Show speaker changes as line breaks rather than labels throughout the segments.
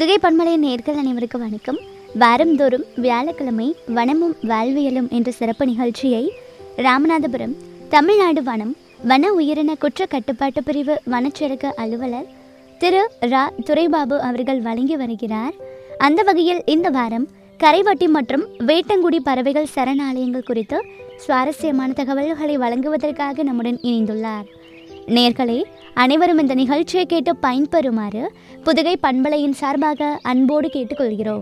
புதுகை பண்பலை நேர்கள் அனைவருக்கும் வணக்கம் வாரந்தோறும் வியாழக்கிழமை வனமும் வாழ்வியலும் என்ற சிறப்பு நிகழ்ச்சியை ராமநாதபுரம் தமிழ்நாடு வனம் வன உயிரின குற்ற கட்டுப்பாட்டு பிரிவு வனச்சரக அலுவலர் திரு ரா துரைபாபு அவர்கள் வழங்கி வருகிறார் அந்த வகையில் இந்த வாரம் கரைவட்டி மற்றும் வேட்டங்குடி பறவைகள் சரணாலயங்கள் குறித்து சுவாரஸ்யமான தகவல்களை வழங்குவதற்காக நம்முடன் இணைந்துள்ளார் நேர்களே அனைவரும் இந்த நிகழ்ச்சியை கேட்டு பயன்பெறுமாறு புதுகை பண்பலையின் சார்பாக அன்போடு கேட்டுக்கொள்கிறோம்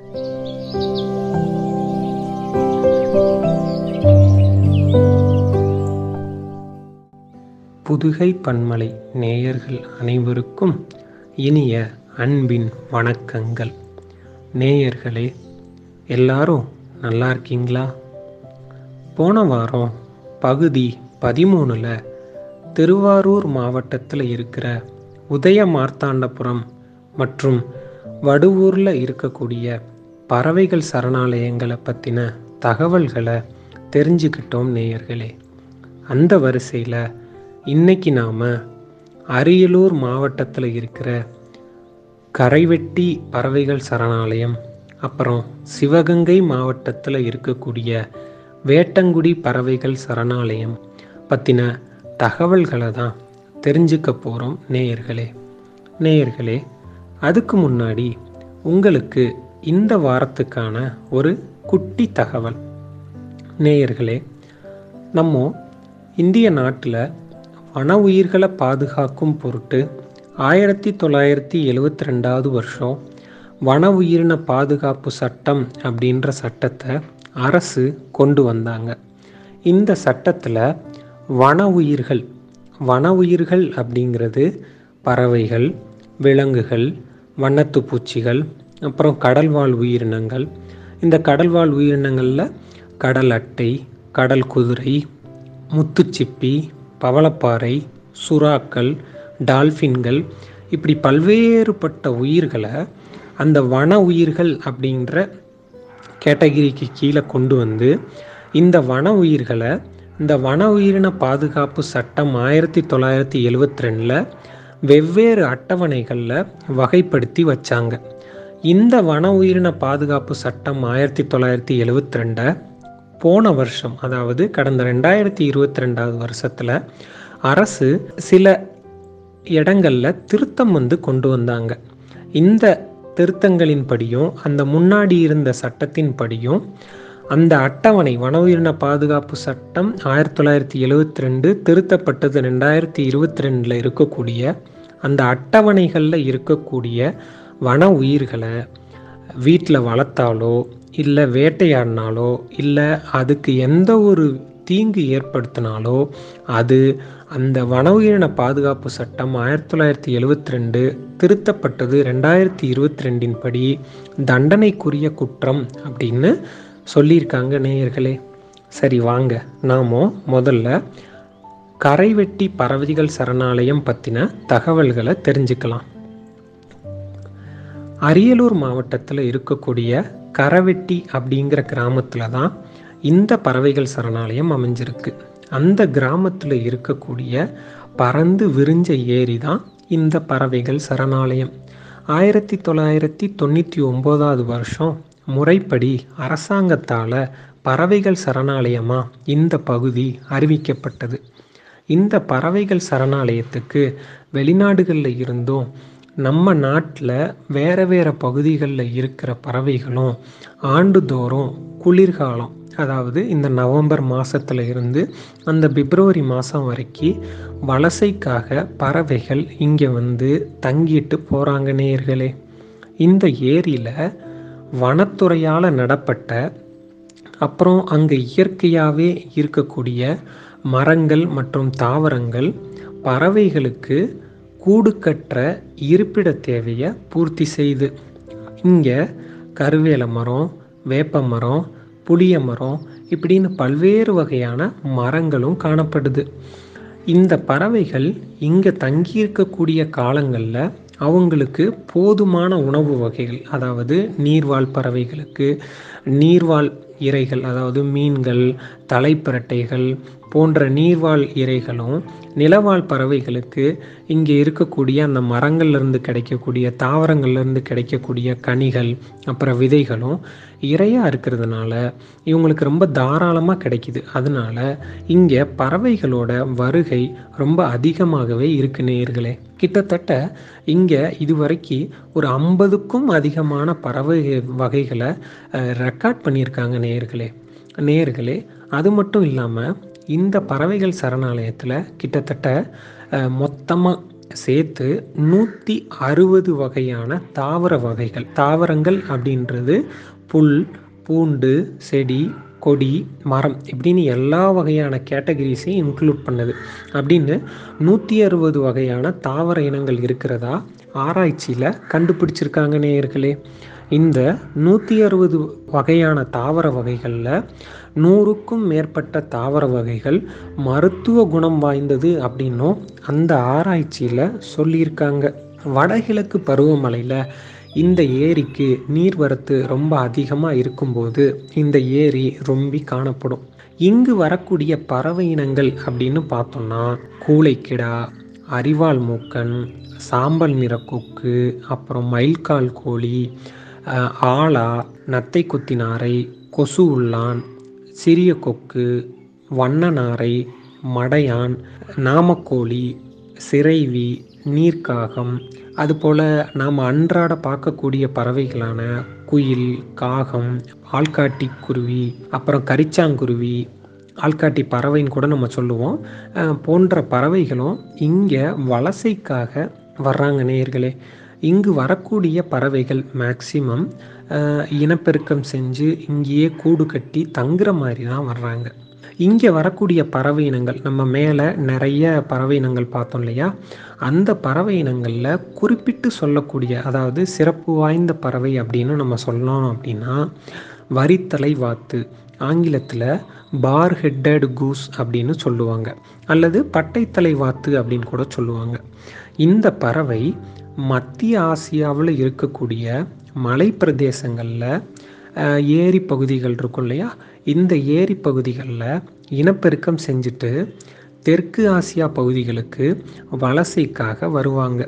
புதுகை பன்மலை நேயர்கள் அனைவருக்கும் இனிய அன்பின் வணக்கங்கள் நேயர்களே எல்லாரும் நல்லா இருக்கீங்களா போன வாரம் பகுதி பதிமூணில் திருவாரூர் மாவட்டத்தில் இருக்கிற உதய மார்த்தாண்டபுரம் மற்றும் வடுவூரில் இருக்கக்கூடிய பறவைகள் சரணாலயங்களை பற்றின தகவல்களை தெரிஞ்சுக்கிட்டோம் நேயர்களே அந்த வரிசையில் இன்னைக்கு நாம் அரியலூர் மாவட்டத்தில் இருக்கிற கரைவெட்டி பறவைகள் சரணாலயம் அப்புறம் சிவகங்கை மாவட்டத்தில் இருக்கக்கூடிய வேட்டங்குடி பறவைகள் சரணாலயம் பற்றின தகவல்களை தான் தெரிஞ்சுக்க போகிறோம் நேயர்களே நேயர்களே அதுக்கு முன்னாடி உங்களுக்கு இந்த வாரத்துக்கான ஒரு குட்டி தகவல் நேயர்களே நம்ம இந்திய நாட்டில் வன உயிர்களை பாதுகாக்கும் பொருட்டு ஆயிரத்தி தொள்ளாயிரத்தி எழுவத்தி ரெண்டாவது வருஷம் வன உயிரின பாதுகாப்பு சட்டம் அப்படின்ற சட்டத்தை அரசு கொண்டு வந்தாங்க இந்த சட்டத்தில் வன உயிர்கள் வன உயிர்கள் அப்படிங்கிறது பறவைகள் விலங்குகள் வண்ணத்து பூச்சிகள் அப்புறம் கடல்வாழ் உயிரினங்கள் இந்த கடல்வாழ் உயிரினங்களில் கடல் அட்டை கடல் குதிரை முத்துச்சிப்பி பவளப்பாறை சுறாக்கள் டால்ஃபின்கள் இப்படி பல்வேறுபட்ட உயிர்களை அந்த வன உயிர்கள் அப்படின்ற கேட்டகிரிக்கு கீழே கொண்டு வந்து இந்த வன உயிர்களை இந்த வன உயிரின பாதுகாப்பு சட்டம் ஆயிரத்தி தொள்ளாயிரத்தி எழுவத்தி ரெண்டில் வெவ்வேறு அட்டவணைகளில் வகைப்படுத்தி வச்சாங்க இந்த வன உயிரின பாதுகாப்பு சட்டம் ஆயிரத்தி தொள்ளாயிரத்தி எழுவத்தி ரெண்டை போன வருஷம் அதாவது கடந்த ரெண்டாயிரத்தி இருபத்தி ரெண்டாவது வருஷத்தில் அரசு சில இடங்களில் திருத்தம் வந்து கொண்டு வந்தாங்க இந்த திருத்தங்களின் படியும் அந்த முன்னாடி இருந்த சட்டத்தின் படியும் அந்த அட்டவணை வன உயிரின பாதுகாப்பு சட்டம் ஆயிரத்தி தொள்ளாயிரத்தி எழுவத்தி ரெண்டு திருத்தப்பட்டது ரெண்டாயிரத்தி இருபத்தி ரெண்டில் இருக்கக்கூடிய அந்த அட்டவணைகளில் இருக்கக்கூடிய வன உயிர்களை வீட்டில் வளர்த்தாலோ இல்லை வேட்டையாடினாலோ இல்லை அதுக்கு எந்த ஒரு தீங்கு ஏற்படுத்தினாலோ அது அந்த வன உயிரின பாதுகாப்பு சட்டம் ஆயிரத்தி தொள்ளாயிரத்தி எழுவத்தி ரெண்டு திருத்தப்பட்டது ரெண்டாயிரத்தி இருபத்தி ரெண்டின் படி தண்டனைக்குரிய குற்றம் அப்படின்னு சொல்லியிருக்காங்க நேயர்களே சரி வாங்க நாம முதல்ல கரைவெட்டி பறவைகள் சரணாலயம் பற்றின தகவல்களை தெரிஞ்சுக்கலாம் அரியலூர் மாவட்டத்தில் இருக்கக்கூடிய கரவெட்டி அப்படிங்கிற கிராமத்தில் தான் இந்த பறவைகள் சரணாலயம் அமைஞ்சிருக்கு அந்த கிராமத்தில் இருக்கக்கூடிய பறந்து விரிஞ்ச ஏரி தான் இந்த பறவைகள் சரணாலயம் ஆயிரத்தி தொள்ளாயிரத்தி தொண்ணூற்றி ஒம்போதாவது வருஷம் முறைப்படி அரசாங்கத்தால் பறவைகள் சரணாலயமாக இந்த பகுதி அறிவிக்கப்பட்டது இந்த பறவைகள் சரணாலயத்துக்கு வெளிநாடுகளில் இருந்தும் நம்ம நாட்டில் வேறு வேறு பகுதிகளில் இருக்கிற பறவைகளும் ஆண்டுதோறும் குளிர்காலம் அதாவது இந்த நவம்பர் மாதத்தில் இருந்து அந்த பிப்ரவரி மாதம் வரைக்கும் வலசைக்காக பறவைகள் இங்கே வந்து தங்கிட்டு போகிறாங்க நேர்களே இந்த ஏரியில் வனத்துறையால் நடப்பட்ட அப்புறம் அங்கே இயற்கையாகவே இருக்கக்கூடிய மரங்கள் மற்றும் தாவரங்கள் பறவைகளுக்கு கூடு கட்டுற இருப்பிட தேவையை பூர்த்தி செய்து இங்கே கருவேல மரம் வேப்ப மரம் புளிய மரம் இப்படின்னு பல்வேறு வகையான மரங்களும் காணப்படுது இந்த பறவைகள் இங்கே தங்கியிருக்கக்கூடிய காலங்களில் அவங்களுக்கு போதுமான உணவு வகைகள் அதாவது நீர்வாழ் பறவைகளுக்கு நீர்வாழ் இரைகள் அதாவது மீன்கள் தலைப்பிரட்டைகள் போன்ற நீர்வாழ் இரைகளும் நிலவாழ் பறவைகளுக்கு இங்கே இருக்கக்கூடிய அந்த மரங்கள்லேருந்து கிடைக்கக்கூடிய தாவரங்கள்லேருந்து கிடைக்கக்கூடிய கனிகள் அப்புறம் விதைகளும் இரையாக இருக்கிறதுனால இவங்களுக்கு ரொம்ப தாராளமாக கிடைக்குது அதனால இங்கே பறவைகளோட வருகை ரொம்ப அதிகமாகவே இருக்கு நேயர்களே கிட்டத்தட்ட இங்கே இதுவரைக்கும் ஒரு ஐம்பதுக்கும் அதிகமான பறவை வகைகளை ரெக்கார்ட் பண்ணியிருக்காங்க நேயர்களே நேயர்களே அது மட்டும் இல்லாமல் இந்த பறவைகள் சரணாலயத்தில் கிட்டத்தட்ட மொத்தமாக சேர்த்து நூற்றி அறுபது வகையான தாவர வகைகள் தாவரங்கள் அப்படின்றது புல் பூண்டு செடி கொடி மரம் இப்படின்னு எல்லா வகையான கேட்டகரிஸையும் இன்க்ளூட் பண்ணுது அப்படின்னு நூற்றி அறுபது வகையான தாவர இனங்கள் இருக்கிறதா ஆராய்ச்சியில் கண்டுபிடிச்சிருக்காங்க நேயர்களே இந்த நூற்றி அறுபது வகையான தாவர வகைகளில் நூறுக்கும் மேற்பட்ட தாவர வகைகள் மருத்துவ குணம் வாய்ந்தது அப்படின்னும் அந்த ஆராய்ச்சியில் சொல்லியிருக்காங்க வடகிழக்கு பருவமழையில் இந்த ஏரிக்கு நீர்வரத்து ரொம்ப அதிகமாக இருக்கும்போது இந்த ஏரி ரொம்பி காணப்படும் இங்கு வரக்கூடிய பறவை இனங்கள் அப்படின்னு பார்த்தோம்னா கூளைக்கிடா அரிவாள் மூக்கன் சாம்பல் நிற கொக்கு அப்புறம் மயில்கால் கோழி ஆலா நத்தை குத்தினாரை கொசு உள்ளான் சிறிய கொக்கு வண்ணநாரை மடையான் நாமக்கோழி சிறைவி நீர்க்காகம் அதுபோல் நாம் அன்றாட பார்க்கக்கூடிய பறவைகளான குயில் காகம் ஆள்காட்டி குருவி அப்புறம் கரிச்சாங்குருவி ஆள்காட்டி பறவைன்னு கூட நம்ம சொல்லுவோம் போன்ற பறவைகளும் இங்கே வலசைக்காக வர்றாங்க நேயர்களே இங்கு வரக்கூடிய பறவைகள் மேக்சிமம் இனப்பெருக்கம் செஞ்சு இங்கேயே கூடு கட்டி தங்குற மாதிரி தான் வர்றாங்க இங்கே வரக்கூடிய பறவை இனங்கள் நம்ம மேலே நிறைய பறவை இனங்கள் பார்த்தோம் இல்லையா அந்த பறவை இனங்களில் குறிப்பிட்டு சொல்லக்கூடிய அதாவது சிறப்பு வாய்ந்த பறவை அப்படின்னு நம்ம சொல்லணும் அப்படின்னா வரித்தலை வாத்து ஆங்கிலத்தில் பார் ஹெட்டட் கூஸ் அப்படின்னு சொல்லுவாங்க அல்லது பட்டைத்தலை வாத்து அப்படின்னு கூட சொல்லுவாங்க இந்த பறவை மத்திய ஆசியாவில் இருக்கக்கூடிய மலை பிரதேசங்களில் ஏரி பகுதிகள் இருக்கும் இல்லையா இந்த ஏரி பகுதிகளில் இனப்பெருக்கம் செஞ்சுட்டு தெற்கு ஆசியா பகுதிகளுக்கு வலசைக்காக வருவாங்க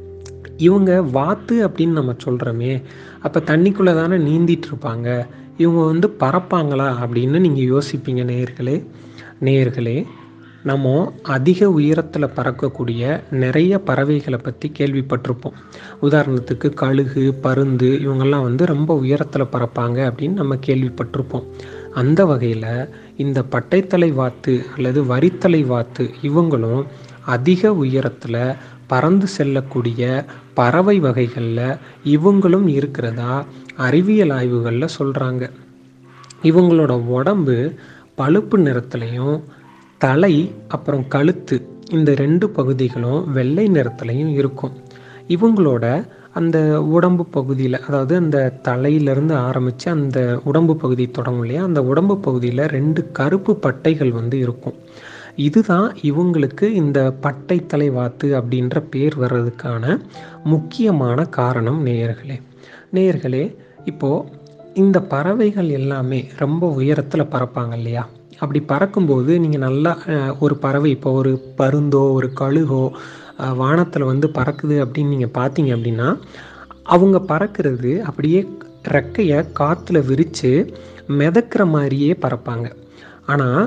இவங்க வாத்து அப்படின்னு நம்ம சொல்கிறோமே அப்போ தண்ணிக்குள்ளே தானே நீந்திட்டு இருப்பாங்க இவங்க வந்து பறப்பாங்களா அப்படின்னு நீங்கள் யோசிப்பீங்க நேர்களே நேர்களே நம்ம அதிக உயரத்தில் பறக்கக்கூடிய நிறைய பறவைகளை பற்றி கேள்விப்பட்டிருப்போம் உதாரணத்துக்கு கழுகு பருந்து இவங்கெல்லாம் வந்து ரொம்ப உயரத்தில் பறப்பாங்க அப்படின்னு நம்ம கேள்விப்பட்டிருப்போம் அந்த வகையில் இந்த பட்டைத்தலை வாத்து அல்லது வரித்தலை வாத்து இவங்களும் அதிக உயரத்தில் பறந்து செல்லக்கூடிய பறவை வகைகளில் இவங்களும் இருக்கிறதா அறிவியல் ஆய்வுகளில் சொல்கிறாங்க இவங்களோட உடம்பு பழுப்பு நிறத்துலையும் தலை அப்புறம் கழுத்து இந்த ரெண்டு பகுதிகளும் வெள்ளை நிறத்துலையும் இருக்கும் இவங்களோட அந்த உடம்பு பகுதியில் அதாவது அந்த தலையிலேருந்து ஆரம்பித்து அந்த உடம்பு பகுதி தொடங்கும் இல்லையா அந்த உடம்பு பகுதியில் ரெண்டு கருப்பு பட்டைகள் வந்து இருக்கும் இதுதான் இவங்களுக்கு இந்த பட்டை தலை வாத்து அப்படின்ற பேர் வர்றதுக்கான முக்கியமான காரணம் நேயர்களே நேயர்களே இப்போது இந்த பறவைகள் எல்லாமே ரொம்ப உயரத்தில் பறப்பாங்க இல்லையா அப்படி பறக்கும்போது நீங்கள் நல்லா ஒரு பறவை இப்போ ஒரு பருந்தோ ஒரு கழுகோ வானத்தில் வந்து பறக்குது அப்படின்னு நீங்கள் பார்த்தீங்க அப்படின்னா அவங்க பறக்கிறது அப்படியே ரெக்கையை காற்றுல விரித்து மிதக்கிற மாதிரியே பறப்பாங்க ஆனால்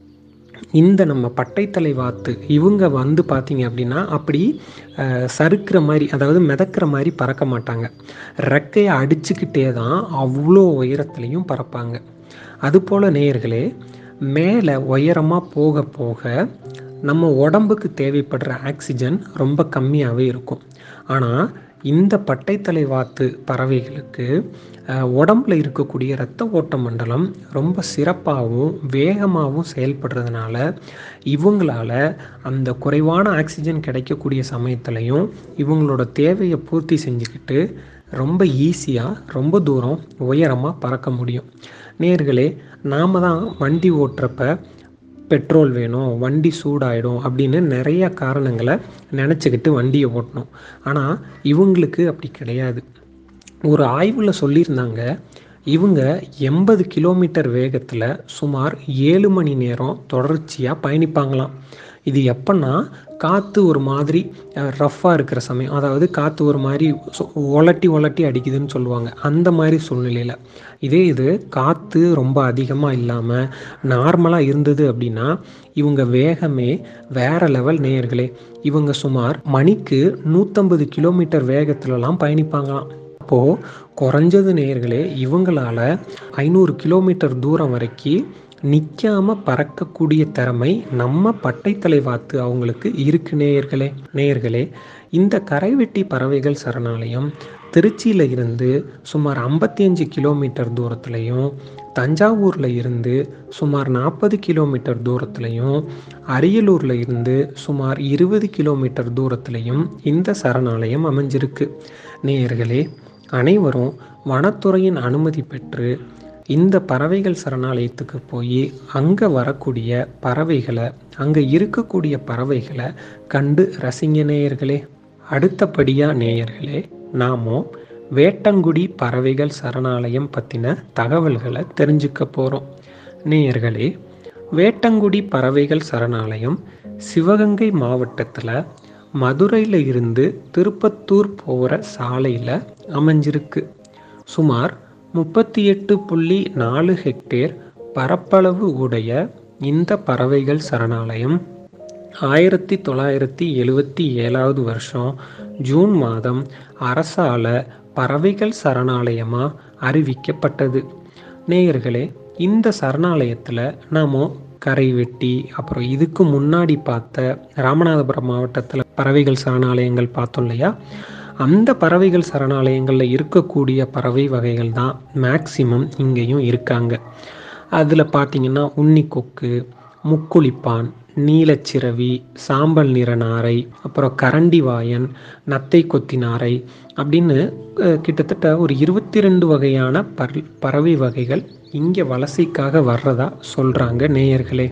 இந்த நம்ம பட்டைத்தலை வாத்து இவங்க வந்து பார்த்தீங்க அப்படின்னா அப்படி சறுக்கிற மாதிரி அதாவது மிதக்கிற மாதிரி பறக்க மாட்டாங்க ரெக்கையை அடிச்சுக்கிட்டே தான் அவ்வளோ உயரத்துலையும் பறப்பாங்க அதுபோல் நேயர்களே மேலே உயரமாக போக போக நம்ம உடம்புக்கு தேவைப்படுற ஆக்சிஜன் ரொம்ப கம்மியாகவே இருக்கும் ஆனால் இந்த பட்டைத்தலை வாத்து பறவைகளுக்கு உடம்புல இருக்கக்கூடிய இரத்த ஓட்ட மண்டலம் ரொம்ப சிறப்பாகவும் வேகமாகவும் செயல்படுறதுனால இவங்களால அந்த குறைவான ஆக்சிஜன் கிடைக்கக்கூடிய சமயத்துலையும் இவங்களோட தேவையை பூர்த்தி செஞ்சுக்கிட்டு ரொம்ப ஈஸியாக ரொம்ப தூரம் உயரமாக பறக்க முடியும் நேர்களே நாம் தான் வண்டி ஓட்டுறப்ப பெட்ரோல் வேணும் வண்டி சூடாயிடும் அப்படின்னு நிறைய காரணங்களை நினச்சிக்கிட்டு வண்டியை ஓட்டணும் ஆனால் இவங்களுக்கு அப்படி கிடையாது ஒரு ஆய்வில் சொல்லியிருந்தாங்க இவங்க எண்பது கிலோமீட்டர் வேகத்தில் சுமார் ஏழு மணி நேரம் தொடர்ச்சியாக பயணிப்பாங்களாம் இது எப்பன்னா காற்று ஒரு மாதிரி ரஃப்பாக இருக்கிற சமயம் அதாவது காற்று ஒரு மாதிரி சொ- ஒலட்டி ஒலட்டி அடிக்குதுன்னு சொல்லுவாங்க அந்த மாதிரி சூழ்நிலையில் இதே இது காற்று ரொம்ப அதிகமாக இல்லாமல் நார்மலாக இருந்தது அப்படின்னா இவங்க வேகமே வேற லெவல் நேயர்களே இவங்க சுமார் மணிக்கு நூற்றம்பது கிலோமீட்டர் வேகத்துலலாம் பயணிப்பாங்களாம் அப்போது குறைஞ்சது நேயர்களே இவங்களால ஐநூறு கிலோமீட்டர் தூரம் வரைக்கும் நிற்காம பறக்கக்கூடிய திறமை நம்ம பட்டைத்தலை வாத்து அவங்களுக்கு இருக்கு நேயர்களே நேயர்களே இந்த கரைவெட்டி பறவைகள் சரணாலயம் திருச்சியில் இருந்து சுமார் 55 கிலோமீட்டர் தூரத்துலையும் தஞ்சாவூரில் இருந்து சுமார் நாற்பது கிலோமீட்டர் தூரத்துலையும் அரியலூரில் இருந்து சுமார் இருபது கிலோமீட்டர் தூரத்துலையும் இந்த சரணாலயம் அமைஞ்சிருக்கு நேயர்களே அனைவரும் வனத்துறையின் அனுமதி பெற்று இந்த பறவைகள் சரணாலயத்துக்கு போய் அங்கே வரக்கூடிய பறவைகளை அங்கே இருக்கக்கூடிய பறவைகளை கண்டு ரசிங்க நேயர்களே அடுத்தபடியாக நேயர்களே நாமும் வேட்டங்குடி பறவைகள் சரணாலயம் பற்றின தகவல்களை தெரிஞ்சுக்க போகிறோம் நேயர்களே வேட்டங்குடி பறவைகள் சரணாலயம் சிவகங்கை மாவட்டத்தில் மதுரையில் இருந்து திருப்பத்தூர் போகிற சாலையில் அமைஞ்சிருக்கு சுமார் முப்பத்தி எட்டு புள்ளி நாலு ஹெக்டேர் பரப்பளவு உடைய இந்த பறவைகள் சரணாலயம் ஆயிரத்தி தொள்ளாயிரத்தி எழுவத்தி ஏழாவது வருஷம் ஜூன் மாதம் அரசால பறவைகள் சரணாலயமாக அறிவிக்கப்பட்டது நேயர்களே இந்த சரணாலயத்தில் நாம கரை வெட்டி அப்புறம் இதுக்கு முன்னாடி பார்த்த ராமநாதபுரம் மாவட்டத்தில் பறவைகள் சரணாலயங்கள் பார்த்தோம் இல்லையா அந்த பறவைகள் சரணாலயங்களில் இருக்கக்கூடிய பறவை வகைகள் தான் மேக்சிமம் இங்கேயும் இருக்காங்க அதில் பார்த்தீங்கன்னா உன்னிக்கொக்கு முக்குளிப்பான் நீலச்சிறவி சாம்பல் நிற நாரை அப்புறம் கரண்டி வாயன் நத்தை கொத்தி நாரை அப்படின்னு அஹ், கிட்டத்தட்ட ஒரு இருபத்தி ரெண்டு வகையான பர் பறவை வகைகள் இங்கே வலசைக்காக வர்றதா சொல்கிறாங்க நேயர்களே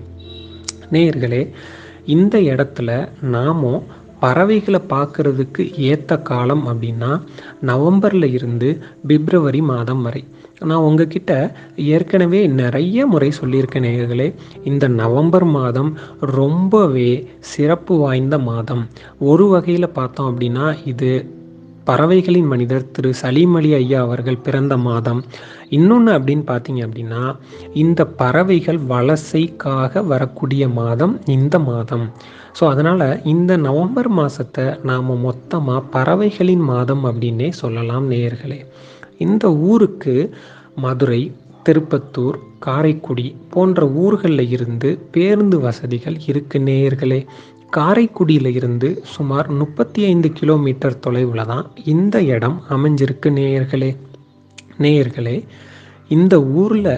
நேயர்களே இந்த இடத்துல நாமும் பறவைகளை பார்க்கறதுக்கு ஏற்ற காலம் அப்படின்னா நவம்பரில் இருந்து பிப்ரவரி மாதம் வரை நான் உங்ககிட்ட ஏற்கனவே நிறைய முறை சொல்லியிருக்கேன் நேயர்களே இந்த நவம்பர் மாதம் ரொம்பவே சிறப்பு வாய்ந்த மாதம் ஒரு வகையில் பார்த்தோம் அப்படின்னா இது பறவைகளின் மனிதர் திரு சலீம் அலி ஐயா அவர்கள் பிறந்த மாதம் இன்னொன்று அப்படின்னு பார்த்தீங்க அப்படின்னா இந்த பறவைகள் வலசைக்காக வரக்கூடிய மாதம் இந்த மாதம் ஸோ அதனால் இந்த நவம்பர் மாதத்தை நாம் மொத்தமாக பறவைகளின் மாதம் அப்படின்னே சொல்லலாம் நேயர்களே இந்த ஊருக்கு மதுரை திருப்பத்தூர் காரைக்குடி போன்ற ஊர்களில் இருந்து பேருந்து வசதிகள் இருக்கு நேயர்களே காரைக்குடியில் இருந்து சுமார் முப்பத்தி ஐந்து கிலோமீட்டர் தொலைவில் தான் இந்த இடம் அமைஞ்சிருக்கு நேயர்களே நேயர்களே இந்த ஊரில்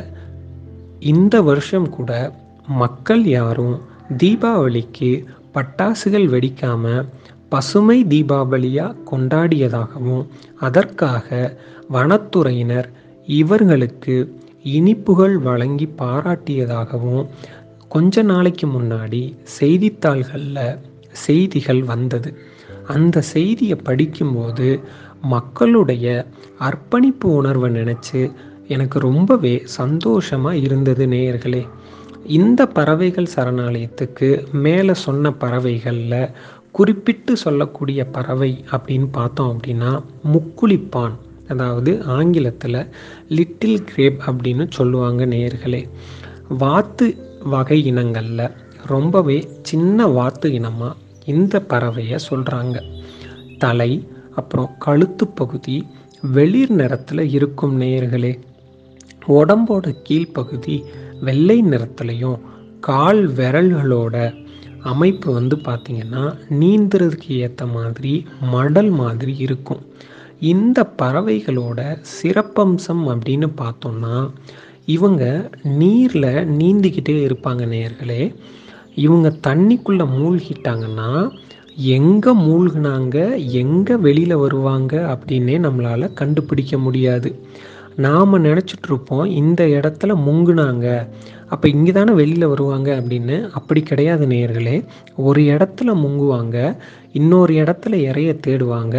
இந்த வருஷம் கூட மக்கள் யாரும் தீபாவளிக்கு பட்டாசுகள் வெடிக்காம பசுமை தீபாவளியாக கொண்டாடியதாகவும் அதற்காக வனத்துறையினர் இவர்களுக்கு இனிப்புகள் வழங்கி பாராட்டியதாகவும் கொஞ்ச நாளைக்கு முன்னாடி செய்தித்தாள்களில் செய்திகள் வந்தது அந்த செய்தியை படிக்கும்போது மக்களுடைய அர்ப்பணிப்பு உணர்வை நினச்சி எனக்கு ரொம்பவே சந்தோஷமாக இருந்தது நேயர்களே இந்த பறவைகள் சரணாலயத்துக்கு மேலே சொன்ன பறவைகளில் குறிப்பிட்டு சொல்லக்கூடிய பறவை அப்படின்னு பார்த்தோம் அப்படின்னா முக்குளிப்பான் அதாவது ஆங்கிலத்தில் லிட்டில் கிரேப் அப்படின்னு சொல்லுவாங்க நேயர்களே வாத்து வகை இனங்களில் ரொம்பவே சின்ன வாத்து இனமாக இந்த பறவையை சொல்கிறாங்க தலை அப்புறம் கழுத்து பகுதி வெளிர் நிறத்தில் இருக்கும் நேயர்களே உடம்போட கீழ்ப்பகுதி வெள்ளை நிறத்துலையும் கால் விரல்களோட அமைப்பு வந்து பார்த்திங்கன்னா நீந்துறதுக்கு ஏற்ற மாதிரி மடல் மாதிரி இருக்கும் இந்த பறவைகளோட சிறப்பம்சம் அப்படின்னு பார்த்தோம்னா இவங்க நீரில் நீந்திக்கிட்டே இருப்பாங்க நேயர்களே இவங்க தண்ணிக்குள்ளே மூழ்கிட்டாங்கன்னா எங்கே மூழ்கினாங்க எங்கே வெளியில் வருவாங்க அப்படின்னே நம்மளால் கண்டுபிடிக்க முடியாது நாம் நினச்சிட்டு இருப்போம் இந்த இடத்துல முங்குனாங்க அப்போ இங்கே தானே வெளியில் வருவாங்க அப்படின்னு அப்படி கிடையாது நேயர்களே ஒரு இடத்துல முங்குவாங்க இன்னொரு இடத்துல இறைய தேடுவாங்க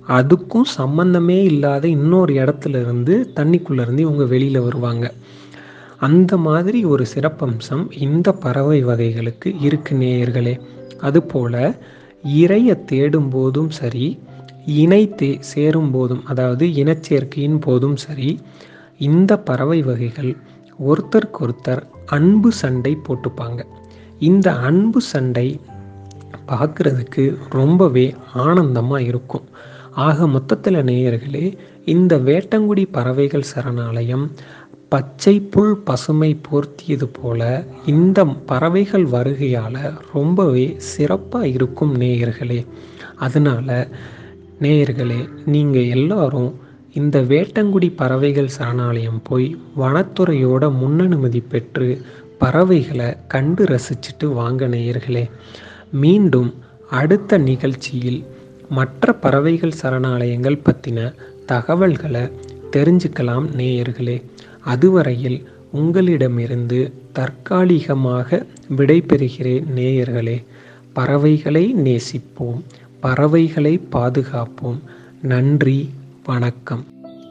அதுக்கும் சம்பந்தமே இல்லாத இன்னொரு இடத்துல இருந்து தண்ணிக்குள்ள இருந்து இவங்க வெளியில் வருவாங்க அந்த மாதிரி ஒரு சிறப்பம்சம் இந்த பறவை வகைகளுக்கு இருக்கு நேயர்களே அதுபோல இரையை தேடும் போதும் சரி இணை தே சேரும் போதும் அதாவது இனச்சேர்க்கையின் போதும் சரி இந்த பறவை வகைகள் ஒருத்தருக்கொருத்தர் அன்பு சண்டை போட்டுப்பாங்க இந்த அன்பு சண்டை பார்க்குறதுக்கு ரொம்பவே ஆனந்தமாக இருக்கும் ஆக மொத்தத்தில் நேயர்களே இந்த வேட்டங்குடி பறவைகள் சரணாலயம் பச்சை புல் பசுமை போர்த்தியது போல இந்த பறவைகள் வருகையால் ரொம்பவே சிறப்பாக இருக்கும் நேயர்களே அதனால் நேயர்களே நீங்கள் எல்லாரும் இந்த வேட்டங்குடி பறவைகள் சரணாலயம் போய் வனத்துறையோட முன்னனுமதி பெற்று பறவைகளை கண்டு ரசிச்சுட்டு வாங்க நேயர்களே மீண்டும் அடுத்த நிகழ்ச்சியில் மற்ற பறவைகள் சரணாலயங்கள் பற்றின தகவல்களை தெரிஞ்சுக்கலாம் நேயர்களே அதுவரையில் உங்களிடமிருந்து தற்காலிகமாக விடைபெறுகிறேன் நேயர்களே பறவைகளை நேசிப்போம் பறவைகளை பாதுகாப்போம் நன்றி வணக்கம்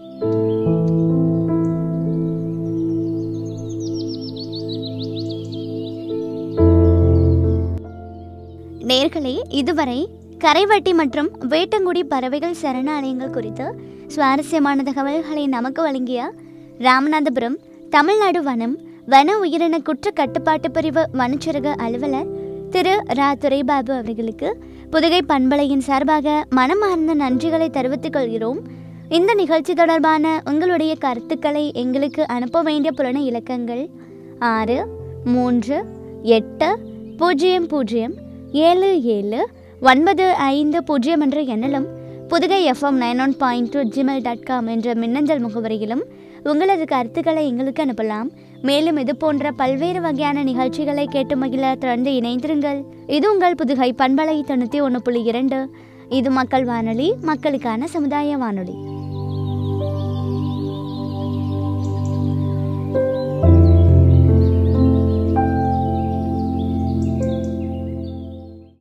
நேர்களே இதுவரை கரைவட்டி மற்றும் வேட்டங்குடி பறவைகள் சரணாலயங்கள் குறித்து சுவாரஸ்யமான தகவல்களை நமக்கு வழங்கிய ராமநாதபுரம் தமிழ்நாடு வனம் வன உயிரின குற்ற கட்டுப்பாட்டு பிரிவு வனச்சரக அலுவலர் திரு ரா துரைபாபு அவர்களுக்கு புதுகை பண்பலையின் சார்பாக மனமார்ந்த நன்றிகளை தெரிவித்துக் கொள்கிறோம் இந்த நிகழ்ச்சி தொடர்பான உங்களுடைய கருத்துக்களை எங்களுக்கு அனுப்ப வேண்டிய புலன இலக்கங்கள் ஆறு மூன்று எட்டு பூஜ்ஜியம் பூஜ்ஜியம் ஏழு ஏழு ஒன்பது ஐந்து பூஜ்ஜியம் என்ற எண்ணிலும் Pudugai FM nine one point two Gmail dot com என்ற மின்னஞ்சல் முகவரியிலும் உங்களது கருத்துக்களை எங்களுக்கு அனுப்பலாம் மேலும் இது போன்ற பல்வேறு வகையான நிகழ்ச்சிகளை கேட்டு மகிழ தொடர்ந்து இணைந்திருங்கள் இது உங்கள் புதுகை பண்பலை தொண்ணூற்றி ஒன்று புள்ளி இரண்டு இது மக்கள் வானொலி மக்களுக்கான சமுதாய வானொலி